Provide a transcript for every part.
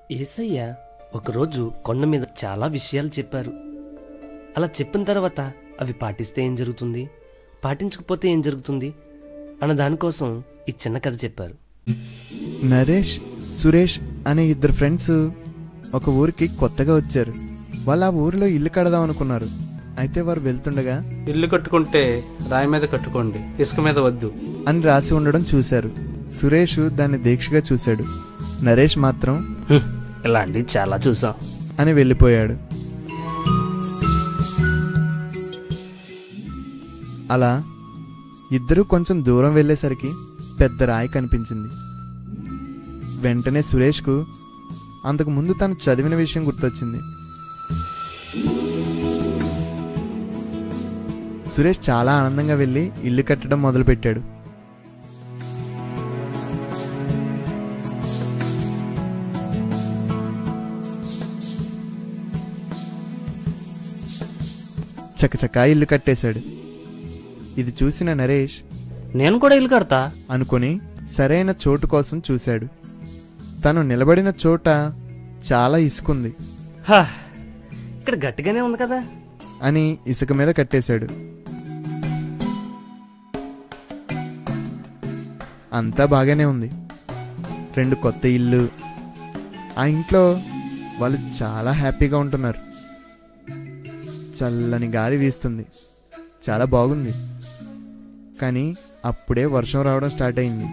ఏసయ్య ఒకరోజు కొండ మీద చాలా విషయాలు చెప్పారు అలా చెప్పిన తర్వాత అవి పాటిస్తే ఏం జరుగుతుంది పాటించకపోతే ఏం జరుగుతుంది అన్న దానికోసం ఈ చిన్న కథ చెప్పారు నరేష్ సురేష్ అనే ఇద్దరు ఫ్రెండ్స్ ఒక ఊరికి కొత్తగా వచ్చారు వాళ్ళు ఆ ఊరిలో ఇల్లు కడదాం అనుకున్నారు అయితే వారు వెళ్తుండగా ఇల్లు కట్టుకుంటే రాయి మీద కట్టుకోండి ఇసుక మీద వద్దు అని రాసి ఉండడం చూశారు సురేష్ దాన్ని దీక్షగా చూశాడు నరేష్ మాత్రం హ్మ్, ఇలాంటివి చాలా చూసాం అని వెళ్ళిపోయాడు అలా ఇద్దరూ కొంచెం దూరం వెళ్ళేసరికి పెద్ద రాయి కనిపించింది వెంటనే సురేష్కు అంతకు ముందు తను చదివిన విషయం గుర్తొచ్చింది సురేష్ చాలా ఆనందంగా వెళ్ళి ఇల్లు కట్టడం మొదలుపెట్టాడు చకచకా ఇల్లు కట్టేశాడు ఇది చూసిన నరేష్ నేను కూడా ఇల్లు కడతా అనుకుని సరైన చోటు కోసం చూశాడు తను నిలబడిన చోట చాలా ఇసుకుంది హా, ఇక్కడ గట్టిగానే ఉంది కదా అని ఇసుక మీద కట్టేశాడు అంతా బాగానే ఉంది రెండు కొత్త ఇల్లు ఆ ఇంట్లో వాళ్ళు చాలా హ్యాపీగా ఉంటున్నారు చల్లని గాలి వీస్తుంది చాలా బాగుంది కానీ అప్పుడే వర్షం రావడం స్టార్ట్ అయింది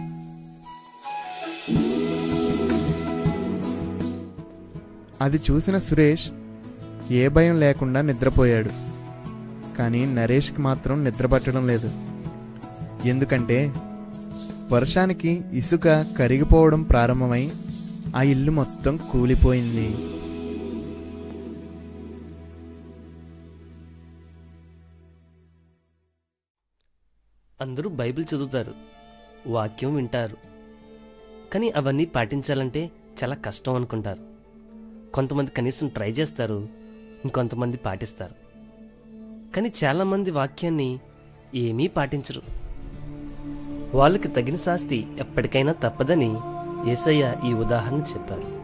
అది చూసిన సురేష్ ఏ భయం లేకుండా నిద్రపోయాడు కానీ నరేష్కి మాత్రం నిద్ర పట్టడం లేదు ఎందుకంటే వర్షానికి ఇసుక కరిగిపోవడం ప్రారంభమై ఆ ఇల్లు మొత్తం కూలిపోయింది అందరూ బైబిల్ చదువుతారు వాక్యం వింటారు కానీ అవన్నీ పాటించాలంటే చాలా కష్టం అనుకుంటారు కొంతమంది కనీసం ట్రై చేస్తారు ఇంకొంతమంది పాటిస్తారు కానీ చాలామంది వాక్యాన్ని ఏమీ పాటించరు వాళ్ళకి తగిన శాస్తి ఎప్పటికైనా తప్పదని ఏసయ్య ఈ ఉదాహరణ చెప్పారు